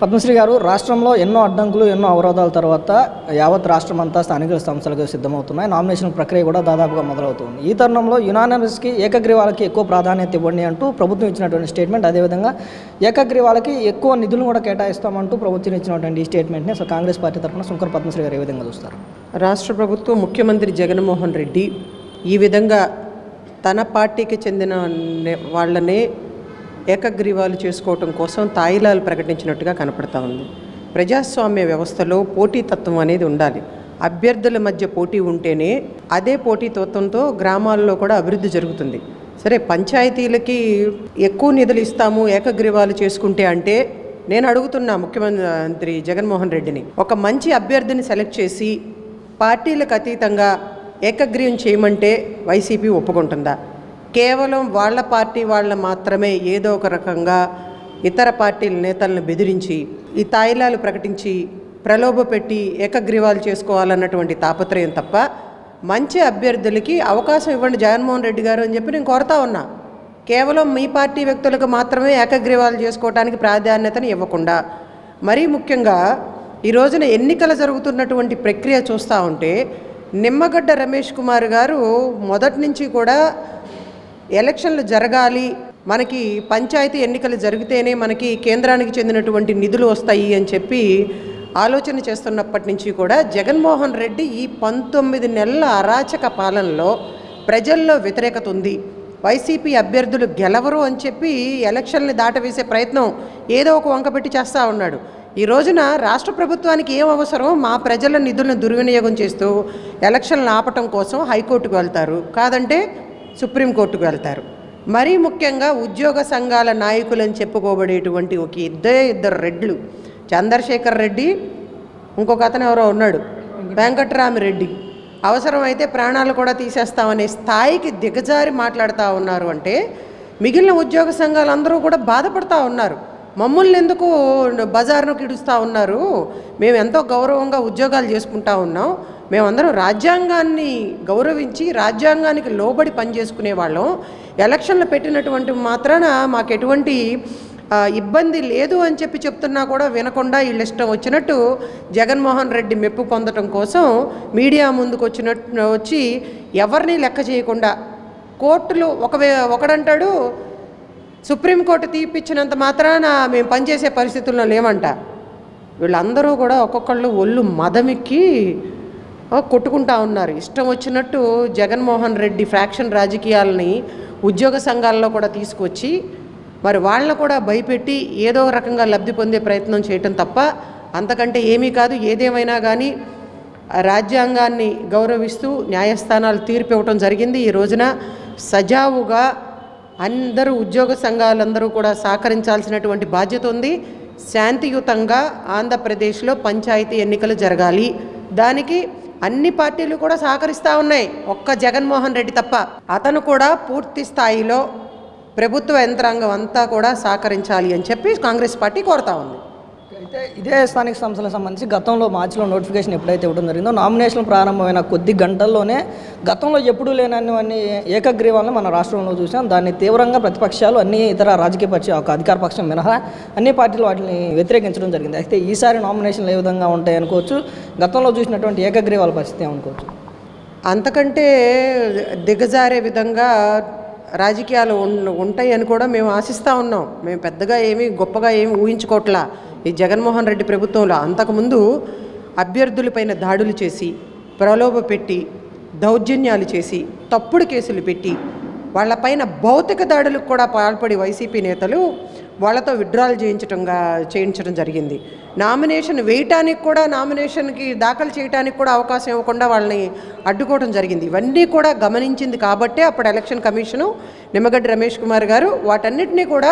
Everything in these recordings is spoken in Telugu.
పద్మశ్రీ గారు రాష్ట్రంలో ఎన్నో అడ్డంకులు ఎన్నో అవరోధాల తర్వాత యావత్ రాష్ట్రం అంతా స్థానిక సంస్థలకు సిద్ధమవుతున్నాయి నామినేషన్ ప్రక్రియ కూడా దాదాపుగా మొదలవుతుంది ఈ తరుణంలో యునానిమస్కి ఏకగ్రీవాలకి ఎక్కువ ప్రాధాన్యత ఇవ్వండి అంటూ ప్రభుత్వం ఇచ్చినటువంటి స్టేట్మెంట్ అదేవిధంగా ఏకగ్రీవాలకి ఎక్కువ నిధులు కూడా కేటాయిస్తామంటూ ప్రభుత్వం ఇచ్చినటువంటి ఈ స్టేట్మెంట్ని అసలు కాంగ్రెస్ పార్టీ తరఫున శంకర్ పద్మశ్రీ గారు ఏ విధంగా చూస్తారు రాష్ట్ర ప్రభుత్వం ముఖ్యమంత్రి జగన్మోహన్ రెడ్డి ఈ విధంగా తన పార్టీకి చెందిన నే- వాళ్ళనే ఏకగ్రీవాలు చేసుకోవటం కోసం తాయిలాలు ప్రకటించినట్టుగా కనపడతా ఉంది ప్రజాస్వామ్య వ్యవస్థలో పోటీతత్వం అనేది ఉండాలి అభ్యర్థుల మధ్య పోటీ ఉంటేనే అదే పోటీతత్వంతో గ్రామాల్లో కూడా అభివృద్ధి జరుగుతుంది సరే పంచాయతీలకి ఎక్కువ నిధులు ఇస్తాము ఏకగ్రీవాలు చేసుకుంటే అంటే నేను అడుగుతున్నా ముఖ్యమంత్రి జగన్మోహన్ రెడ్డిని ఒక మంచి అభ్యర్థిని సెలెక్ట్ చేసి పార్టీలకు అతీతంగా ఏకగ్రీవం చేయమంటే వైసీపీ ఒప్పుకుంటుందా కేవలం వాళ్ళ పార్టీ వాళ్ళ మాత్రమే ఏదో ఒక రకంగా ఇతర పార్టీల నేతలను బెదిరించి ఈ తాయిలాలు ప్రకటించి ప్రలోభ పెట్టి ఏకగ్రీవాలు చేసుకోవాలన్నటువంటి తాపత్రయం తప్ప మంచి అభ్యర్థులకి అవకాశం ఇవ్వండి జగన్మోహన్ రెడ్డి గారు అని చెప్పి నేను కోరుతా ఉన్నా కేవలం మీ పార్టీ వ్యక్తులకు మాత్రమే ఏకగ్రీవాలు చేసుకోవడానికి ప్రాధాన్యతను ఇవ్వకుండా మరీ ముఖ్యంగా ఈ రోజున ఎన్నికలు జరుగుతున్నటువంటి ప్రక్రియ చూస్తూ ఉంటే నిమ్మగడ్డ రమేష్ కుమార్ గారు మొదటి నుంచి కూడా ఎలక్షన్లు జరగాలి మనకి పంచాయతీ ఎన్నికలు జరిగితేనే మనకి కేంద్రానికి చెందినటువంటి నిధులు వస్తాయి అని చెప్పి ఆలోచన చేస్తున్నప్పటి నుంచి కూడా జగన్మోహన్ రెడ్డి ఈ పంతొమ్మిది నెలల అరాచక పాలనలో ప్రజల్లో వ్యతిరేకత ఉంది వైసీపీ అభ్యర్థులు గెలవరు అని చెప్పి ఎలక్షన్ని దాటవేసే ప్రయత్నం ఏదో ఒక వంక పెట్టి చేస్తూ ఉన్నాడు ఈ రోజున రాష్ట్ర ప్రభుత్వానికి ఏం అవసరం మా ప్రజల నిధులను దుర్వినియోగం చేస్తూ ఎలక్షన్లు ఆపటం కోసం హైకోర్టుకు వెళ్తారు కాదంటే సుప్రీంకోర్టుకు వెళ్తారు మరీ ముఖ్యంగా ఉద్యోగ సంఘాల నాయకులని చెప్పుకోబడేటువంటి ఒక ఇద్దరే ఇద్దరు రెడ్లు చంద్రశేఖర్ రెడ్డి ఇంకొక అతను ఎవరో ఉన్నాడు వెంకట్రామిరెడ్డి అవసరమైతే ప్రాణాలు కూడా తీసేస్తామనే స్థాయికి దిగజారి మాట్లాడుతూ ఉన్నారు అంటే మిగిలిన ఉద్యోగ సంఘాలు అందరూ కూడా బాధపడతా ఉన్నారు మమ్మల్ని ఎందుకు బజార్ను కిడుస్తూ ఉన్నారు మేము ఎంతో గౌరవంగా ఉద్యోగాలు చేసుకుంటా ఉన్నాం మేమందరం రాజ్యాంగాన్ని గౌరవించి రాజ్యాంగానికి లోబడి పనిచేసుకునే వాళ్ళం ఎలక్షన్లు పెట్టినటువంటి మాత్రాన మాకు ఎటువంటి ఆ, ఇబ్బంది లేదు అని చెప్పి చెప్తున్నా కూడా వినకుండా వీళ్ళు ఇష్టం వచ్చినట్టు జగన్మోహన్ రెడ్డి మెప్పు పొందడం కోసం మీడియా ముందుకు వచ్చినట్టు వచ్చి ఎవరిని లెక్క చేయకుండా కోర్టులు ఒక ఒకడంటాడు సుప్రీంకోర్టు తీర్పిచ్చినంత మాత్రాన మేము పనిచేసే పరిస్థితుల్లో లేమంట వీళ్ళందరూ కూడా ఒక్కొక్కళ్ళు ఒళ్ళు మదమిక్కి ఆ, కొట్టుకుంటా ఉన్నారు ఇష్టం వచ్చినట్టు జగన్మోహన్ రెడ్డి ఫ్రాక్షన్ రాజకీయాలని ఉద్యోగ సంఘాల్లో కూడా తీసుకొచ్చి మరి వాళ్ళని కూడా భయపెట్టి ఏదో ఒక రకంగా లబ్ధి పొందే ప్రయత్నం చేయటం తప్ప అంతకంటే ఏమీ కాదు ఏదేమైనా కానీ ఆ రాజ్యాంగాన్ని గౌరవిస్తూ న్యాయస్థానాలు తీర్పు ఇవ్వటం జరిగింది ఈ రోజున సజావుగా అందరూ ఉద్యోగ సంఘాలందరూ కూడా సహకరించాల్సినటువంటి బాధ్యత ఉంది శాంతియుతంగా ఆంధ్రప్రదేశ్లో పంచాయతీ ఎన్నికలు జరగాలి దానికి అన్ని పార్టీలు కూడా సహకరిస్తూ ఉన్నాయి ఒక్క జగన్మోహన్ రెడ్డి తప్ప అతను కూడా పూర్తి స్థాయిలో ప్రభుత్వ యంత్రాంగం అంతా కూడా సహకరించాలి అని చెప్పి కాంగ్రెస్ పార్టీ కోరుతా ఉంది అయితే ఇదే స్థానిక సంస్థలకు సంబంధించి గతంలో మార్చిలో నోటిఫికేషన్ ఎప్పుడైతే ఇవ్వడం జరిగిందో నామినేషన్ ప్రారంభమైన కొద్ది గంటల్లోనే గతంలో ఎప్పుడూ లేనన్ని ఏకగ్రీవాలను మన రాష్ట్రంలో చూసాం దాన్ని తీవ్రంగా ప్రతిపక్షాలు అన్ని ఇతర రాజకీయ పక్షాలు ఒక అధికార పక్షం మినహా అన్ని పార్టీలు వాటిని వ్యతిరేకించడం జరిగింది అయితే ఈసారి నామినేషన్లు ఏ విధంగా ఉంటాయి అనుకోవచ్చు గతంలో చూసినటువంటి ఏకగ్రీవాల పరిస్థితి ఏమనుకోవచ్చు అంతకంటే దిగజారే విధంగా రాజకీయాలు ఉన్- ఉంటాయి అని కూడా మేము ఆశిస్తూ ఉన్నాం మేము పెద్దగా ఏమీ గొప్పగా ఏమి ఊహించుకోవట్లా ఈ జగన్మోహన్ రెడ్డి ప్రభుత్వంలో అంతకుముందు అభ్యర్థులపైన దాడులు చేసి ప్రలోభ పెట్టి దౌర్జన్యాలు చేసి తప్పుడు కేసులు పెట్టి వాళ్ళపైన భౌతిక దాడులకు కూడా పాల్పడి వైసీపీ నేతలు వాళ్ళతో విడ్డ్రాల్ చేయించటంగా చేయించడం జరిగింది నామినేషన్ వేయటానికి కూడా నామినేషన్కి దాఖలు చేయడానికి కూడా అవకాశం ఇవ్వకుండా వాళ్ళని అడ్డుకోవడం జరిగింది ఇవన్నీ కూడా గమనించింది కాబట్టే అప్పుడు ఎలక్షన్ కమిషను నిమ్మగడ్డి రమేష్ కుమార్ గారు వాటన్నిటినీ కూడా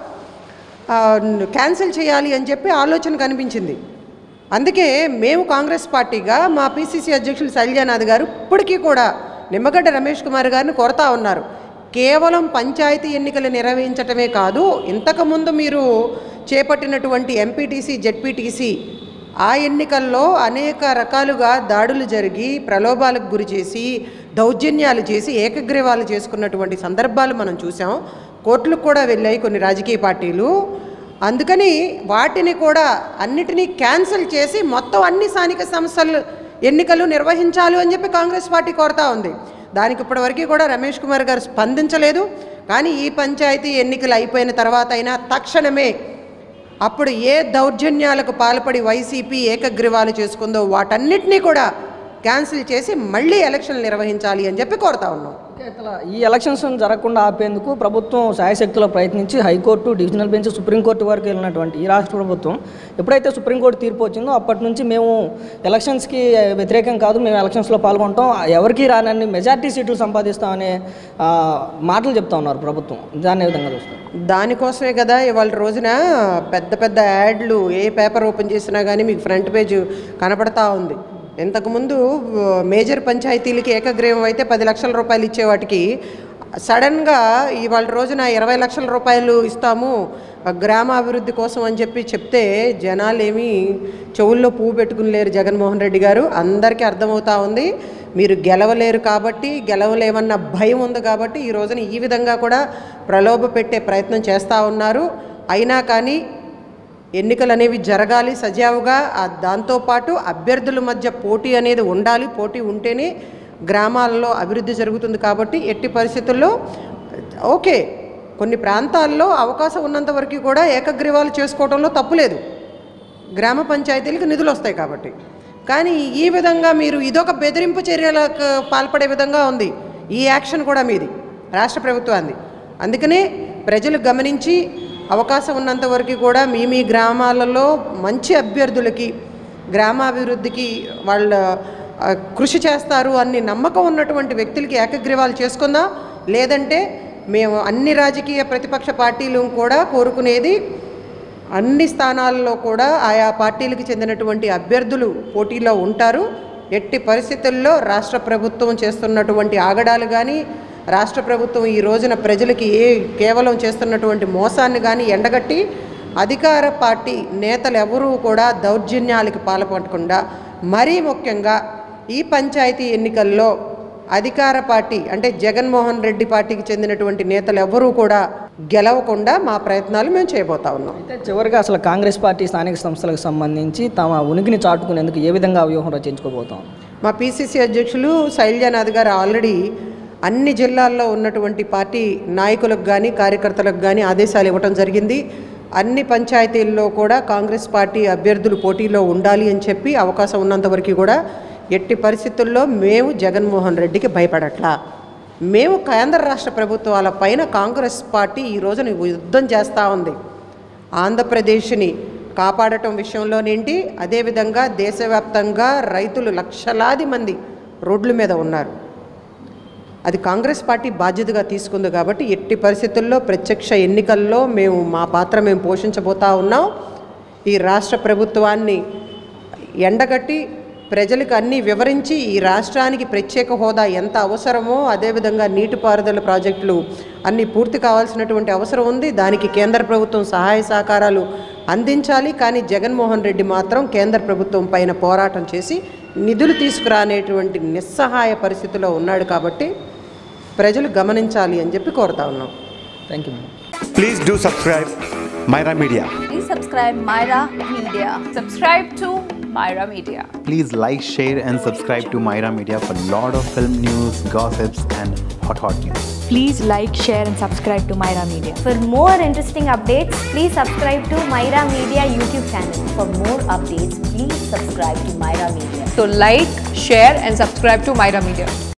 ఆ, క్యాన్సిల్ చేయాలి అని చెప్పి ఆలోచన కనిపించింది అందుకే మేము కాంగ్రెస్ పార్టీగా మా పిసిసి అధ్యక్షులు శైలజానాథ్ గారు ఇప్పటికీ కూడా నిమ్మగడ్డ రమేష్ కుమార్ గారిని కొరతా ఉన్నారు కేవలం పంచాయతీ ఎన్నికలు నిర్వహించటమే కాదు ఇంతకుముందు మీరు చేపట్టినటువంటి ఎంపీటీసీ జెడ్పీటీసీ ఆ ఎన్నికల్లో అనేక రకాలుగా దాడులు జరిగి ప్రలోభాలకు గురి చేసి దౌర్జన్యాలు చేసి ఏకగ్రీవాలు చేసుకున్నటువంటి సందర్భాలు మనం చూసాం కోర్టులకు కూడా వెళ్ళాయి కొన్ని రాజకీయ పార్టీలు అందుకని వాటిని కూడా అన్నిటినీ క్యాన్సిల్ చేసి మొత్తం అన్ని స్థానిక సంస్థలు ఎన్నికలు నిర్వహించాలి అని చెప్పి కాంగ్రెస్ పార్టీ కోరుతా ఉంది దానికి ఇప్పటివరకు కూడా రమేష్ కుమార్ గారు స్పందించలేదు కానీ ఈ పంచాయతీ ఎన్నికలు అయిపోయిన తర్వాత అయినా తక్షణమే అప్పుడు ఏ దౌర్జన్యాలకు పాల్పడి వైసీపీ ఏకగ్రీవాలు చేసుకుందో వాటన్నిటినీ కూడా క్యాన్సిల్ చేసి మళ్ళీ ఎలక్షన్లు నిర్వహించాలి అని చెప్పి కోరుతా ఉన్నాం ఓకే, ఇట్లా ఈ ఎలక్షన్స్ జరగకుండా ఆపేందుకు ప్రభుత్వం శాయశక్తిలో ప్రయత్నించి హైకోర్టు డివిజనల్ బెంచ్ సుప్రీంకోర్టు వరకు వెళ్ళినటువంటి ఈ రాష్ట్ర ప్రభుత్వం ఎప్పుడైతే సుప్రీంకోర్టు తీర్పు వచ్చిందో అప్పటి నుంచి మేము ఎలక్షన్స్కి వ్యతిరేకం కాదు మేము ఎలక్షన్స్లో పాల్గొంటాం ఎవరికి రానన్ని మెజార్టీ సీట్లు సంపాదిస్తామనే ఆ, మాటలు చెప్తా ఉన్నారు ప్రభుత్వం దాన్ని ఏ విధంగా చూస్తారు దానికోసమే కదా ఇవాళ రోజున పెద్ద పెద్ద యాడ్లు ఏ పేపర్ ఓపెన్ చేసినా కానీ మీకు ఫ్రంట్ పేజ్ కనపడతా ఉంది ఇంతకుముందు ఆ, మేజర్ పంచాయతీలకి ఏకగ్రీవం అయితే పది లక్షల రూపాయలు ఇచ్చే వాటికి సడన్గా ఇవాళ రోజున ఇరవై లక్షల రూపాయలు ఇస్తాము ఆ, గ్రామాభివృద్ధి కోసం అని చెప్పి చెప్తే జనాలు ఏమీ చెవుల్లో పువ్వు పెట్టుకుని లేరు జగన్మోహన్ రెడ్డి గారు అందరికీ అర్థమవుతా ఉంది మీరు గెలవలేరు కాబట్టి గెలవలేమన్న భయం ఉంది కాబట్టి ఈ రోజున ఈ విధంగా కూడా ప్రలోభ పెట్టే ప్రయత్నం చేస్తూ ఉన్నారు అయినా కానీ ఎన్నికలు అనేవి జరగాలి సజావుగా ఆ దాంతోపాటు అభ్యర్థుల మధ్య పోటీ అనేది ఉండాలి పోటీ ఉంటేనే గ్రామాలలో అభివృద్ధి జరుగుతుంది కాబట్టి ఎట్టి పరిస్థితుల్లో ఓకే కొన్ని ప్రాంతాల్లో అవకాశం ఉన్నంత వరకు కూడా ఏకగ్రీవాలు చేసుకోవడంలో తప్పులేదు గ్రామ పంచాయతీలకు నిధులు వస్తాయి కాబట్టి కానీ ఈ విధంగా మీరు ఇదొక బెదిరింపు చర్యలకు పాల్పడే విధంగా ఉంది ఈ యాక్షన్ కూడా మీది రాష్ట్ర ప్రభుత్వాన్ని అందుకనే ప్రజలు గమనించి అవకాశం ఉన్నంత వరకు కూడా మీ మీ గ్రామాలలో మంచి అభ్యర్థులకి గ్రామాభివృద్ధికి వాళ్ళ ఆ, కృషి చేస్తారు అన్ని నమ్మకం ఉన్నటువంటి వ్యక్తులకి ఏకగ్రీవాలు చేసుకుందాం లేదంటే మేము అన్ని రాజకీయ ప్రతిపక్ష పార్టీలు కూడా కోరుకునేది అన్ని స్థానాల్లో కూడా ఆయా పార్టీలకు చెందినటువంటి అభ్యర్థులు పోటీలో ఉంటారు ఎట్టి పరిస్థితుల్లో రాష్ట్ర ప్రభుత్వం చేస్తున్నటువంటి ఆగడాలు కానీ రాష్ట్ర ప్రభుత్వం ఈ రోజున ప్రజలకి ఏ కేవలం చేస్తున్నటువంటి మోసాన్ని కానీ ఎండగట్టి అధికార పార్టీ నేతలు ఎవరూ కూడా దౌర్జన్యాలకు పాల్పడకుండా మరీ ముఖ్యంగా ఈ పంచాయతీ ఎన్నికల్లో అధికార పార్టీ అంటే జగన్మోహన్ రెడ్డి పార్టీకి చెందినటువంటి నేతలు ఎవరూ కూడా గెలవకుండా మా ప్రయత్నాలు మేము చేయబోతా ఉన్నాం అయితే చివరిగా అసలు కాంగ్రెస్ పార్టీ స్థానిక సంస్థలకు సంబంధించి తమ ఉనికిని చాటుకునేందుకు ఏ విధంగా వ్యూహం రచించుకోబోతాం మా పీసీసీ అధ్యక్షులు శైలజానాథ్ గారు ఆల్రెడీ అన్ని జిల్లాల్లో ఉన్నటువంటి పార్టీ నాయకులకు కానీ కార్యకర్తలకు కానీ ఆదేశాలు ఇవ్వటం జరిగింది అన్ని పంచాయతీల్లో కూడా కాంగ్రెస్ పార్టీ అభ్యర్థులు పోటీలో ఉండాలి అని చెప్పి అవకాశం ఉన్నంత వరకు కూడా ఎట్టి పరిస్థితుల్లో మేము జగన్మోహన్ రెడ్డికి భయపడట్లా మేము కేంద్ర రాష్ట్ర ప్రభుత్వాల పైన కాంగ్రెస్ పార్టీ ఈ రోజున యుద్ధం చేస్తూ ఉంది ఆంధ్రప్రదేశ్ని కాపాడటం విషయంలోనేంటి అదేవిధంగా దేశవ్యాప్తంగా రైతులు లక్షలాది మంది రోడ్ల మీద ఉన్నారు అది కాంగ్రెస్ పార్టీ బాధ్యతగా తీసుకుంది కాబట్టి ఎట్టి పరిస్థితుల్లో ప్రత్యక్ష ఎన్నికల్లో మేము మా పాత్ర మేము పోషించబోతా ఉన్నాం ఈ రాష్ట్ర ప్రభుత్వాన్ని ఎండగట్టి ప్రజలకు అన్నీ వివరించి ఈ రాష్ట్రానికి ప్రత్యేక హోదా ఎంత అవసరమో అదేవిధంగా నీటిపారుదల ప్రాజెక్టులు అన్నీ పూర్తి కావాల్సినటువంటి అవసరం ఉంది దానికి కేంద్ర ప్రభుత్వం సహాయ సహకారాలు అందించాలి కానీ జగన్మోహన్ రెడ్డి మాత్రం కేంద్ర ప్రభుత్వం పైన పోరాటం చేసి నిధులు తీసుకురానేటువంటి నిస్సహాయ పరిస్థితిలో ఉన్నాడు కాబట్టి ప్రజలు గమనించాలి అని చెప్పి కోరుతా ఉన్నాం thank you Please do subscribe Myra Media. Please subscribe Myra Media. Subscribe to Myra Media. Please like, share, and subscribe to Myra Media for lot of film news, gossips, and hot hot news. Please like, share, and subscribe to Myra Media. For more interesting updates, please subscribe to Myra Media YouTube channel. For more updates, please subscribe to Myra Media. So like, share and subscribe to Myra Media.